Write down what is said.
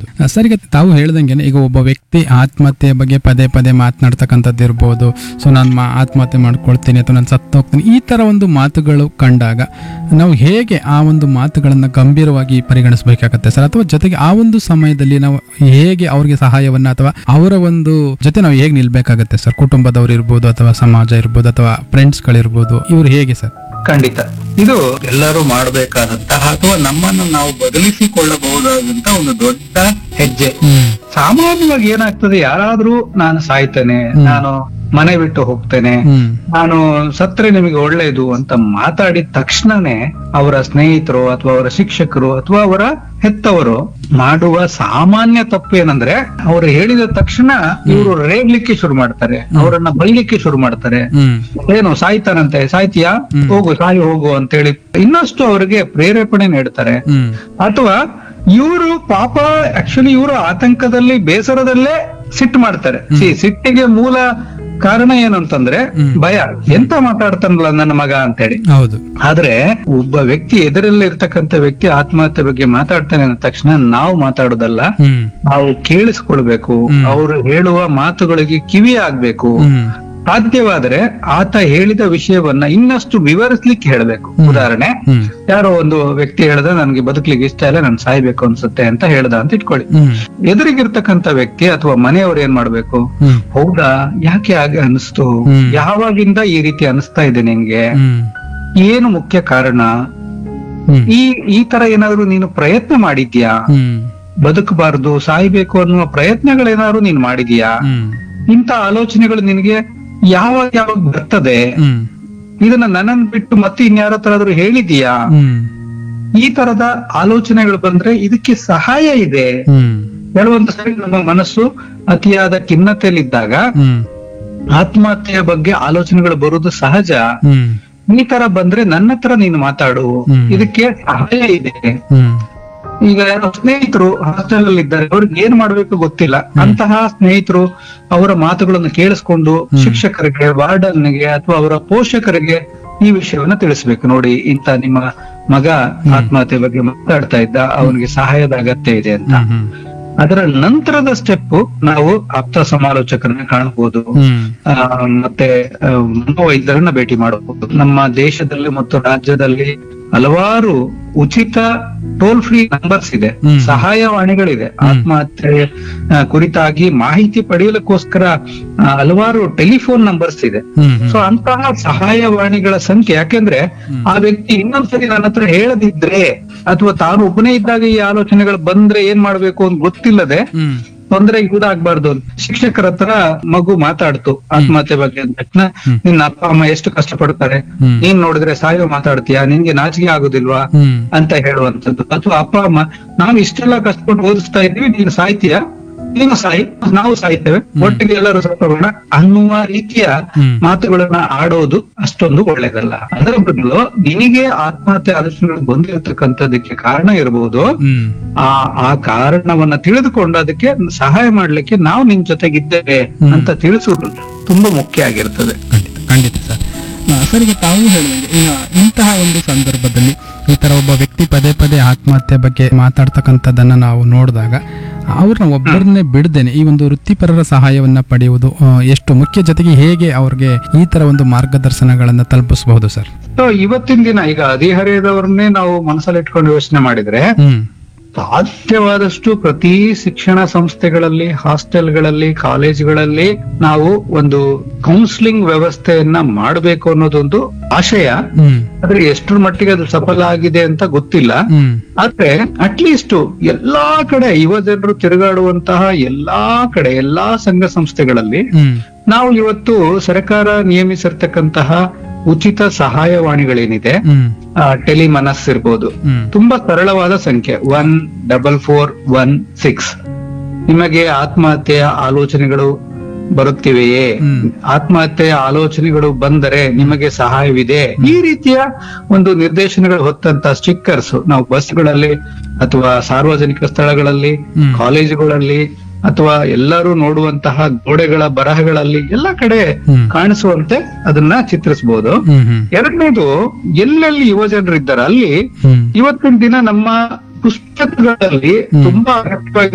ಆ, ಸರ್ ಈಗ ತಾವು ಹೇಳ್ದಂಗೆ ಈಗ ಒಬ್ಬ ವ್ಯಕ್ತಿ ಆತ್ಮಹತ್ಯೆ ಬಗ್ಗೆ ಪದೇ ಪದೇ ಮಾತನಾಡ್ತಕ್ಕಂಥದ್ದು ಇರ್ಬೋದು ಸೊ ನಾನು ಮಾ ಆತ್ಮಹತ್ಯೆ ಮಾಡ್ಕೊಳ್ತೀನಿ ಅಥವಾ ನಾನು ಸತ್ತು ಹೋಗ್ತೀನಿ ಈ ಥರ ಒಂದು ಮಾತುಗಳು ಕಂಡಾಗ ನಾವು ಹೇಗೆ ಆ ಒಂದು ಮಾತುಗಳನ್ನು ಗಂಭೀರವಾಗಿ ಪರಿಗಣಿಸಬೇಕಾಗತ್ತೆ ಸರ್ ಅಥವಾ ಜೊತೆಗೆ ಆ ಒಂದು ಸಮಯದಲ್ಲಿ ನಾವು ಹೇಗೆ ಅವ್ರಿಗೆ ಸಹಾಯವನ್ನ ಅಥವಾ ಅವರ ಒಂದು ಜೊತೆ ನಾವು ಹೇಗೆ ನಿಲ್ಬೇಕಾಗತ್ತೆ ಸರ್ ಕುಟುಂಬದವ್ರು ಇರ್ಬೋದು ಅಥವಾ ಸಮಾಜ ಇರ್ಬೋದು ಅಥವಾ ಫ್ರೆಂಡ್ಸ್ಗಳಿರ್ಬೋದು ಇವ್ರು ಹೇಗೆ ಸರ್ ಖಂಡಿತ ಇದು ಎಲ್ಲರೂ ಮಾಡಬೇಕಾದಂತಹ ಅಥವಾ ನಮ್ಮನ್ನು ನಾವು ಬದಲಿಸಿಕೊಳ್ಳಬಹುದಾದಂತ ಒಂದು ದೊಡ್ಡ ಹೆಜ್ಜೆ ಹ್ಮ್ ಸಾಮಾನ್ಯವಾಗಿ ಏನಾಗ್ತದೆ ಯಾರಾದ್ರೂ ನಾನು ಸಾಯ್ತೇನೆ ನಾನು ಮನೆ ಬಿಟ್ಟು ಹೋಗ್ತೇನೆ ಹ್ಮ್ ನಾನು ಸತ್ರೆ ನಿಮಗೆ ಒಳ್ಳೇದು ಅಂತ ಮಾತಾಡಿದ ತಕ್ಷಣನೇ ಅವರ ಸ್ನೇಹಿತರು ಅಥವಾ ಅವರ ಶಿಕ್ಷಕರು ಅಥವಾ ಅವರ ಹೆತ್ತವರು ಮಾಡುವ ಸಾಮಾನ್ಯ ತಪ್ಪು ಏನಂದ್ರೆ ಅವರು ಹೇಳಿದ ತಕ್ಷಣ ಇವರು ರೇಗ್ಲಿಕ್ಕೆ ಶುರು ಮಾಡ್ತಾರೆ ಅವರನ್ನ ಬೈಲಿಕ್ಕೆ ಶುರು ಮಾಡ್ತಾರೆ ಹ್ಮ್ ಏನು ಸಾಯ್ತಾನಂತೆ ಸಾಯ್ತೀಯಾ ಹೋಗು ಸಾಯಿ ಹೋಗು ಅಂತೇಳಿ ಇನ್ನಷ್ಟು ಅವರಿಗೆ ಪ್ರೇರೇಪಣೆ ನೀಡ್ತಾರೆ ಹ್ಮ್ ಅಥವಾ ಇವರು ಪಾಪ ಆಕ್ಚುಲಿ ಇವರು ಆತಂಕದಲ್ಲಿ ಬೇಸರದಲ್ಲೇ ಸಿಟ್ಟು ಮಾಡ್ತಾರೆ See, ಸಿಟ್ಟಿಗೆ ಮೂಲ ಕಾರಣ ಏನು ಅಂತಂದ್ರೆ ಭಯ ಎಂತ ಮಾತಾಡ್ತಾನಲ್ಲ ನನ್ನ ಮಗ ಅಂತೇಳಿ ಹೌದು ಆದ್ರೆ ಒಬ್ಬ ವ್ಯಕ್ತಿ ಎದುರಲ್ಲಿ ಇರ್ತಕ್ಕಂಥ ವ್ಯಕ್ತಿ ಆತ್ಮಹತ್ಯೆ ಬಗ್ಗೆ ಮಾತಾಡ್ತಾನೆ ಅಂದ ತಕ್ಷಣ ನಾವು ಮಾತಾಡೋದಲ್ಲ ಹ್ಮ್ ನಾವು ಕೇಳಿಸ್ಕೊಳ್ಬೇಕು ಅವರು ಹೇಳುವ ಮಾತುಗಳಿಗೆ ಕಿವಿ ಆಗ್ಬೇಕು ಹ್ಮ್ ಸಾಧ್ಯವಾದರೆ ಆತ ಹೇಳಿದ ವಿಷಯವನ್ನ ಇನ್ನಷ್ಟು ವಿವರಿಸ್ಲಿಕ್ಕೆ ಹೇಳಬೇಕು ಉದಾಹರಣೆ ಹ್ಮ್ ಯಾರೋ ಒಂದು ವ್ಯಕ್ತಿ ಹೇಳ್ದ ನನ್ಗೆ ಬದುಕ್ಲಿಕ್ಕೆ ಇಷ್ಟ ಇಲ್ಲ ನಾನು ಸಾಯ್ಬೇಕು ಅನ್ಸುತ್ತೆ ಅಂತ ಹೇಳ್ದ ಅಂತ ಇಟ್ಕೊಳ್ಳಿ ಹ್ಮ್ ಎದುರಿಗಿರ್ತಕ್ಕಂಥ ವ್ಯಕ್ತಿ ಅಥವಾ ಮನೆಯವರು ಏನ್ ಮಾಡ್ಬೇಕು ಹ್ಮ್ ಹೌದಾ ಯಾಕೆ ಹಾಗೆ ಅನಿಸ್ತು ಹ್ಮ್. ಯಾವಾಗಿಂದ ಈ ರೀತಿ ಅನಿಸ್ತಾ ಇದೆ ನಿಂಗೆ ಹ್ಮ್ ಏನು ಮುಖ್ಯ ಕಾರಣ ಹ್ಮ್ ಈ ಈ ತರ ಏನಾದ್ರು ನೀನು ಪ್ರಯತ್ನ ಮಾಡಿದ್ಯಾ ಹ್ಮ್ ಬದುಕಬಾರದು ಸಾಯ್ಬೇಕು ಅನ್ನುವ ಪ್ರಯತ್ನಗಳೇನಾದ್ರು ನೀನ್ ಮಾಡಿದ್ಯಾ ಹ್ಮ್ ಇಂಥ ಆಲೋಚನೆಗಳು ನಿನಗೆ ಯಾವಾಗ ಯಾವಾಗ ಬರ್ತದೆ ಹ್ಮ್ ಇದನ್ನ ನನ್ನನ್ ಬಿಟ್ಟು ಮತ್ತೆ ಇನ್ಯಾರ ಹತ್ರ ಹೇಳಿದೀಯಾ ಹ್ಮ್ ಈ ತರದ ಆಲೋಚನೆಗಳು ಬಂದ್ರೆ ಇದಕ್ಕೆ ಸಹಾಯ ಇದೆ ಹ್ಮ್ ಕೆಲವೊಂದು ಸರಿ ನಮ್ಮ ಮನಸ್ಸು ಅತಿಯಾದ ಖಿನ್ನತೆಯಲ್ಲಿದ್ದಾಗ ಹ್ಮ್ ಆತ್ಮಹತ್ಯೆಯ ಬಗ್ಗೆ ಆಲೋಚನೆಗಳು ಬರುವುದು ಸಹಜ ಹ್ಮ್ ಈ ತರ ಬಂದ್ರೆ ನನ್ನ ಹತ್ರ ನೀನು ಮಾತಾಡು ಹ್ಮ್. ಇದಕ್ಕೆ ಸಹಾಯ ಇದೆ ಹ್ಮ್ ಈಗ ಯಾರೋ ಸ್ನೇಹಿತರು ಹಾಸ್ಟೆಲ್ ಅಲ್ಲಿ ಇದ್ದಾರೆ ಅವ್ರಿಗೆ ಏನ್ ಮಾಡ್ಬೇಕು ಗೊತ್ತಿಲ್ಲ ಅಂತಹ ಸ್ನೇಹಿತರು ಅವರ ಮಾತುಗಳನ್ನು ಕೇಳಿಸ್ಕೊಂಡು ಶಿಕ್ಷಕರಿಗೆ ವಾರ್ಡನ್ಗೆ ಅಥವಾ ಅವರ ಪೋಷಕರಿಗೆ ಈ ವಿಷಯವನ್ನ ತಿಳಿಸ್ಬೇಕು ನೋಡಿ ಇಂತ ನಿಮ್ಮ ಮಗ ಆತ್ಮಹತ್ಯೆ ಬಗ್ಗೆ ಮಾತಾಡ್ತಾ ಇದ್ದ ಅವನಿಗೆ ಸಹಾಯದ ಅಗತ್ಯ ಇದೆ ಅಂತ ಹ್ಮ್ ಅದರ ನಂತರದ ಸ್ಟೆಪ್ ನಾವು ಆಪ್ತ ಸಮಾಲೋಚಕರನ್ನ ಕಾಣಬಹುದು ಹ್ಮ್ ಆ, ಮತ್ತೆ ಆ, ಮನೋವೈದ್ಯರನ್ನ ಭೇಟಿ ಮಾಡಬಹುದು ನಮ್ಮ ದೇಶದಲ್ಲಿ ಮತ್ತು ರಾಜ್ಯದಲ್ಲಿ ಹಲವಾರು ಉಚಿತ ಟೋಲ್ ಫ್ರೀ ನಂಬರ್ಸ್ ಇದೆ ಹ್ಮ್. ಸಹಾಯವಾಣಿಗಳಿದೆ ಆತ್ಮಹತ್ಯೆ ಆ, ಕುರಿತಾಗಿ ಮಾಹಿತಿ ಪಡೆಯಲಿಕ್ಕೋಸ್ಕರ ಆ, ಹಲವಾರು ಟೆಲಿಫೋನ್ ನಂಬರ್ಸ್ ಇದೆ ಹ್ಮ್ ಹ್ಮ್ ಸೊ ಅಂತಹ ಸಹಾಯವಾಣಿಗಳ ಸಂಖ್ಯೆ ಯಾಕೆಂದ್ರೆ ಆ ವ್ಯಕ್ತಿ ಇನ್ನೊಂದ್ಸರಿ ನನ್ನ ಹತ್ರ ಹೇಳದಿದ್ರೆ ಅಥವಾ ತಾನು ಒಬ್ಬನೇ ಇದ್ದಾಗ ಈ ಆಲೋಚನೆಗಳು ಬಂದ್ರೆ ಏನ್ ಮಾಡ್ಬೇಕು ಅಂತ ಗೊತ್ತಿಲ್ಲದೆ ಹ್ಮ್ ತೊಂದರೆಗೆ ಈಡಾಗ್ಬಾರ್ದು ಶಿಕ್ಷಕರ ಹತ್ರ ಮಗು ಮಾತಾಡ್ತು ಆತ್ಮಹತ್ಯೆ ಬಗ್ಗೆ ಅಂದ ತಕ್ಷಣ ನಿನ್ನ ಅಪ್ಪ ಅಮ್ಮ ಎಷ್ಟು ಕಷ್ಟಪಡ್ತಾರೆ ಹ್ಮ್. ನೀನ್ ನೋಡಿದ್ರೆ ಸಾಯೋ ಮಾತಾಡ್ತೀಯಾ ನಿನ್ಗೆ ನಾಚಿಕೆ ಆಗುದಿಲ್ವಾ ಹ್ಮ್ ಅಂತ ಹೇಳುವಂತದ್ದು ಅಥವಾ ಅಪ್ಪ ಅಮ್ಮ ನಾವು ಇಷ್ಟೆಲ್ಲ ಕಷ್ಟಪಟ್ಟು ಓದಿಸ್ತಾ ಇದ್ದೀವಿ ನೀನು ಸಾಯ್ತೀಯಾ ನೀನು ಸಾಯಿ ನಾವು ಸಾಯ್ತೇವೆ ಒಟ್ಟಿಗೆ ಎಲ್ಲರೂ ಸತ್ತೋಗೋಣ ಅನ್ನುವ ರೀತಿಯ ಹ್ಮ್. ಮಾತುಗಳನ್ನ ಆಡೋದು ಅಷ್ಟೊಂದು ಒಳ್ಳೇದಲ್ಲ ಅದರ ಬದಲು ನಿನಗೆ ಆತ್ಮಹತ್ಯೆ ಆಲೋಚನೆಗಳು ಬಂದಿರತಕ್ಕಂಥದಕ್ಕೆ ಕಾರಣ ಇರಬಹುದು ಹ್ಮ್ ಆ ಆ ಕಾರಣವನ್ನ ತಿಳಿದುಕೊಂಡು ಅದಕ್ಕೆ ಸಹಾಯ ಮಾಡ್ಲಿಕ್ಕೆ ನಾವು ನಿಮ್ ಜೊತೆಗಿದ್ದೇವೆ ಅಂತ ತಿಳಿಸುವುದು ತುಂಬಾ ಮುಖ್ಯ ಆಗಿರ್ತದೆ ಖಂಡಿತ ಖಂಡಿತ ಸರ್ ಆ, ಸರ್ ಈಗ ತಾವು ಹೇಳಿದಂಗೆ ಈಗ ಇಂತಹ ಒಂದು ಸಂದರ್ಭದಲ್ಲಿ ಈ ತರ ಒಬ್ಬ ವ್ಯಕ್ತಿ ಪದೇ ಪದೇ ಆತ್ಮಹತ್ಯೆ ಬಗ್ಗೆ ಮಾತಾಡ್ತಕ್ಕಂಥದ್ದನ್ನ ನಾವು ನೋಡಿದಾಗ ಅವ್ರನ್ನ ಒಬ್ಬರನ್ನೇ ಬಿಡದೇನೆ ಈ ಒಂದು ವೃತ್ತಿಪರರ ಸಹಾಯವನ್ನ ಪಡೆಯುವುದು ಆ, ಎಷ್ಟು ಮುಖ್ಯ ಜೊತೆಗೆ ಹೇಗೆ ಅವ್ರಿಗೆ ಈ ತರ ಒಂದು ಮಾರ್ಗದರ್ಶನಗಳನ್ನ ತಲುಪಿಸಬಹುದು ಸರ್ ಸೊ ಇವತ್ತಿನ ದಿನ ಈಗ ಹದಿಹರೆಯದವ್ರನ್ನೇ ನಾವು ಮನಸ್ಸಲ್ಲಿ ಇಟ್ಕೊಂಡು ಯೋಚನೆ ಮಾಡಿದ್ರೆ ಹ್ಮ್ ಸಾಧ್ಯವಾದಷ್ಟು ಪ್ರತಿ ಶಿಕ್ಷಣ ಸಂಸ್ಥೆಗಳಲ್ಲಿ ಹಾಸ್ಟೆಲ್ಗಳಲ್ಲಿ ಕಾಲೇಜುಗಳಲ್ಲಿ ನಾವು ಒಂದು ಕೌನ್ಸಿಲಿಂಗ್ ವ್ಯವಸ್ಥೆಯನ್ನ ಮಾಡಬೇಕು ಅನ್ನೋದೊಂದು ಆಶಯ ಹ್ಮ್ ಆದ್ರೆ ಎಷ್ಟರ ಮಟ್ಟಿಗೆ ಅದು ಸಫಲ ಆಗಿದೆ ಅಂತ ಗೊತ್ತಿಲ್ಲ ಹ್ಮ್ ಆದ್ರೆ ಅಟ್ಲೀಸ್ಟ್ ಎಲ್ಲಾ ಕಡೆ ಯುವ ಜನರು ತಿರುಗಾಡುವಂತಹ ಎಲ್ಲಾ ಕಡೆ ಎಲ್ಲಾ ಸಂಘ ಸಂಸ್ಥೆಗಳಲ್ಲಿ ಹ್ಮ್ ನಾವು ಇವತ್ತು ಸರ್ಕಾರ ನಿಯಮಿಸಿರ್ತಕ್ಕಂತಹ ಉಚಿತ ಸಹಾಯವಾಣಿಗಳೇನಿದೆ ಹ್ಮ್ ಟೆಲಿಮನಸ್ ಇರ್ಬೋದು ಹ್ಮ್ ತುಂಬಾ ಸರಳವಾದ ಸಂಖ್ಯೆ one double four one six ನಿಮಗೆ ಆತ್ಮಹತ್ಯೆಯ ಆಲೋಚನೆಗಳು ಬರುತ್ತಿವೆಯೇ ಹ್ಮ್. ಆತ್ಮಹತ್ಯೆಯ ಆಲೋಚನೆಗಳು ಬಂದರೆ ನಿಮಗೆ ಸಹಾಯವಿದೆ ಈ ರೀತಿಯ ಒಂದು ನಿರ್ದೇಶನಗಳು ಹೊತ್ತಂತ ಸ್ಟಿಕ್ಕರ್ಸ್ ನಾವು ಬಸ್ಗಳಲ್ಲಿ ಅಥವಾ ಸಾರ್ವಜನಿಕ ಸ್ಥಳಗಳಲ್ಲಿ ಹ್ಮ್. ಕಾಲೇಜುಗಳಲ್ಲಿ ಅಥವಾ ಎಲ್ಲರೂ ನೋಡುವಂತಹ ಗೋಡೆಗಳ ಬರಹಗಳಲ್ಲಿ ಎಲ್ಲ ಕಡೆ ಹ್ಮ್. ಕಾಣಿಸುವಂತೆ ಅದನ್ನ ಚಿತ್ರಿಸಬಹುದು ಹ್ಮ್ ಹ್ಮ್ ಎರಡನೇದು ಎಲ್ಲೆಲ್ಲಿ ಯುವ ಜನರಿದ್ದಾರೆ ಅಲ್ಲಿ ಹ್ಮ್ ಇವತ್ತಿನ ದಿನ ನಮ್ಮ ಪುಸ್ತಕಗಳಲ್ಲಿ ಹ್ಮ್. ತುಂಬಾ ಅಗತ್ಯವಾಗಿ